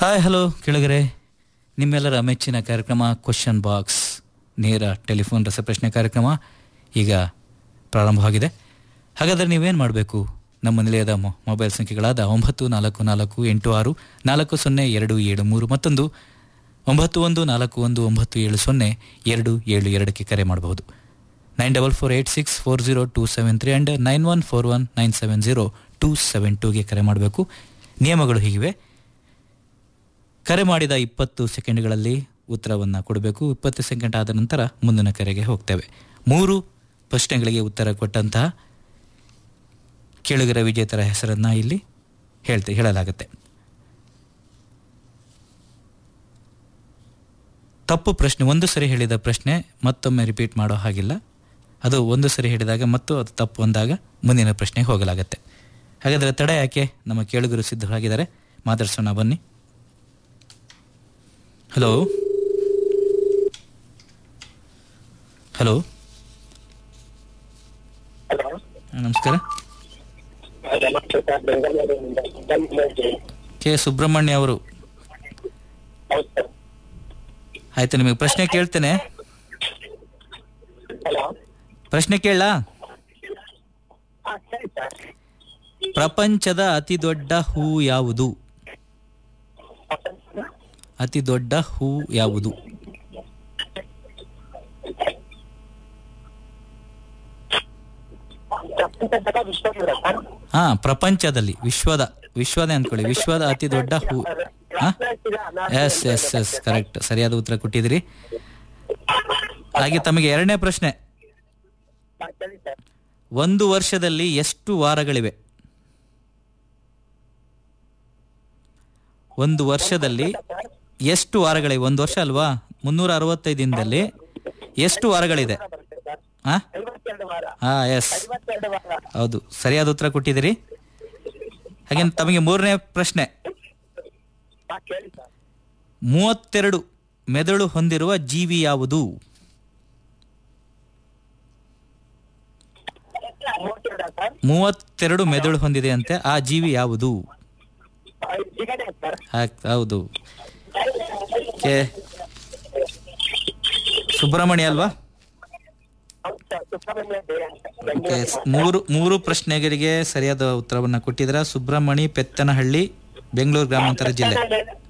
Hi hello ಕೆಳಗರೆ ನಿಮ್ಮೆಲ್ಲರ ಮೆಚ್ಚಿನ ಕಾರ್ಯಕ್ರಮ ಕ್ವಶನ್ ಬಾಕ್ಸ್ ನೇರ ಟೆಲಿಫೋನ್ ರಸಪ್ರಶ್ನೆ ಕಾರ್ಯಕ್ರಮ ಈಗ ಪ್ರಾರಂಭವಾಗಿದೆ ಹಾಗಾದರೆ ನೀವೇನು ಮಾಡಬೇಕು ನಮ್ಮ ನಿಲಯದ ಮೊ- ಮೊಬೈಲ್ ಸಂಖ್ಯೆಗಳಾದ ಒಂಬತ್ತು ನಾಲ್ಕು ನಾಲ್ಕು ಎಂಟು ಆರು ನಾಲ್ಕು ಸೊನ್ನೆ ಎರಡು ಏಳು ಮೂರು ಮತ್ತೊಂದು ಒಂಬತ್ತು ಒಂದು ನಾಲ್ಕು ಒಂದು ಒಂಬತ್ತು ಏಳು ಸೊನ್ನೆ ಎರಡು ಏಳು ಎರಡಕ್ಕೆ ಕರೆ ಮಾಡಬಹುದು nine double four eight six four zero two seven three and nine one four one nine seven zero two seven ಟೂಗೆ ಕರೆ ಮಾಡಬೇಕು ನಿಯಮಗಳು ಹೀಗಿವೆ ಕರೆ ಮಾಡಿದ ಇಪ್ಪತ್ತು ಸೆಕೆಂಡ್ಗಳಲ್ಲಿ ಉತ್ತರವನ್ನು ಕೊಡಬೇಕು ಇಪ್ಪತ್ತು ಸೆಕೆಂಡ್ ಆದ ನಂತರ ಮುಂದಿನ ಕರೆಗೆ ಹೋಗ್ತೇವೆ ಮೂರು ಪ್ರಶ್ನೆಗಳಿಗೆ ಉತ್ತರ ಕೊಟ್ಟಂತಹ ಕೇಳುಗರ ವಿಜೇತರ ಹೆಸರನ್ನು ಇಲ್ಲಿ ಹೇಳ್ತೆ ಹೇಳಲಾಗುತ್ತೆ ತಪ್ಪು ಪ್ರಶ್ನೆ ಒಂದು ಸರಿ ಹೇಳಿದ ಪ್ರಶ್ನೆ ಮತ್ತೊಮ್ಮೆ ರಿಪೀಟ್ ಮಾಡೋ ಹಾಗಿಲ್ಲ ಅದು ಒಂದು ಸರಿ ಹೇಳಿದಾಗ ಮತ್ತು ಅದು ತಪ್ಪು ಅಂದಾಗ ಮುಂದಿನ ಪ್ರಶ್ನೆಗೆ ಹೋಗಲಾಗತ್ತೆ ಹಾಗಾದರೆ ತಡ ಯಾಕೆ ನಮ್ಮ ಕೇಳುಗರು ಸಿದ್ಧರಾಗಿದ್ದಾರೆ ಮಾತಾಡ್ಸೋಣ ಬನ್ನಿ ಹಲೋ ಹಲೋ ಹಲೋ ನಮಸ್ಕಾರ ನಮಸ್ತೆ ಸರ್ ಬೆಂಗಳೂರಿನಿಂದ ಬೆಂಗಳೂರಿಗೆ. ಕೆ ಸುಬ್ರಹ್ಮಣ್ಯ ಅವರು ಹೌದು ಸರ್ ಆಯ್ತು ನಿಮಗೆ ಪ್ರಶ್ನೆ ಕೇಳ್ತೇನೆ ಹಲೋ ಪ್ರಶ್ನೆ ಕೇಳಲಾ ಹಾಂ ಸರಿ ಸರ್ ಪ್ರಪಂಚದ ಅತಿ ದೊಡ್ಡ ಹೂ ಯಾವುದು ಅತಿ ದೊಡ್ಡ ಹೂ ಯಾವುದು ಪ್ರಪಂಚದ ವಿಶ್ವವಿರ ಸರ್ ಹಾ ಪ್ರಪಂಚದಲ್ಲಿ ವಿಶ್ವದ ವಿಶ್ವದ ಅಂದ್ಕೊಳ್ಳಿ ವಿಶ್ವದ ಅತಿ ದೊಡ್ಡ ಹೂ ಹಾ ಎಸ್ ಎಸ್ ಎಸ್ ಕರೆಕ್ಟ್ ಸರಿಯಾದ ಉತ್ತರ ಕೊಟ್ಟಿದ್ದೀರಿ ಹಾಗೆ ತಮಗೆ ಎರಡನೇ ಪ್ರಶ್ನೆ ಹಾಂ, ಸರಿ ಸರ್ ಒಂದು ವರ್ಷದಲ್ಲಿ ಎಷ್ಟು ವಾರಗಳಿವೆ ಒಂದು ವರ್ಷದಲ್ಲಿ ಎಷ್ಟು ವಾರಗಳಿವೆ ಒಂದು ವರ್ಷ ಅಲ್ವಾ ಮುನ್ನೂರ ಅರವತ್ತೈದು ದಿನದಲ್ಲಿ ಎಷ್ಟು ವಾರಗಳಿದೆ ಬರುತ್ತೆ ಸರ್ ಹಾ ಐವತ್ತೆರಡು ವಾರ ಹಾ ಎಸ್ ಐವತ್ತೆರಡು ವಾರ ಹೌದು ಸರಿಯಾದ ಉತ್ತರ ಕೊಟ್ಟಿದ್ದೀರಿ ಹಾಗೆ ತಮಗೆ ಮೂರನೇ ಪ್ರಶ್ನೆ ಹಾಂ ಕೇಳಿ ಸರ್ ಮೂವತ್ತೆರಡು ಮೆದುಳು ಹೊಂದಿರುವ ಜೀವಿ ಯಾವುದು ಮೂವತ್ತೆರಡ ಸರ್ ಮೂವತ್ತೆರಡು ಮೆದುಳು ಹೊಂದಿದೆ ಅಂತೆ ಆ ಜೀವಿ ಯಾವುದು ಜಿಗಣೆ ಸರ್ ಹಾಕ್- ಹೌದು ಕೆ ಸುಬ್ರಹ್ಮಣ್ಯ ಅಲ್ವಾ ಹೌದು ಸರ್ ಸುಬ್ರಹ್ಮಣ್ಯ ದೇವಿ ಅಂತ ಓಕೆ ಬೆಂಗಳೂರು ಮೂರು ಮೂರು ಪ್ರಶ್ನೆಗಳಿಗೆ ಸರಿಯಾದ ಉತ್ತರವನ್ನು ಕೊಟ್ಟಿದ್ದೀರಾ ಸುಬ್ರಹ್ಮಣಿ ಪೆತ್ತನಹಳ್ಳಿ ಬೆಂಗಳೂರು ಗ್ರಾಮಾಂತರ ಜಿಲ್ಲೆ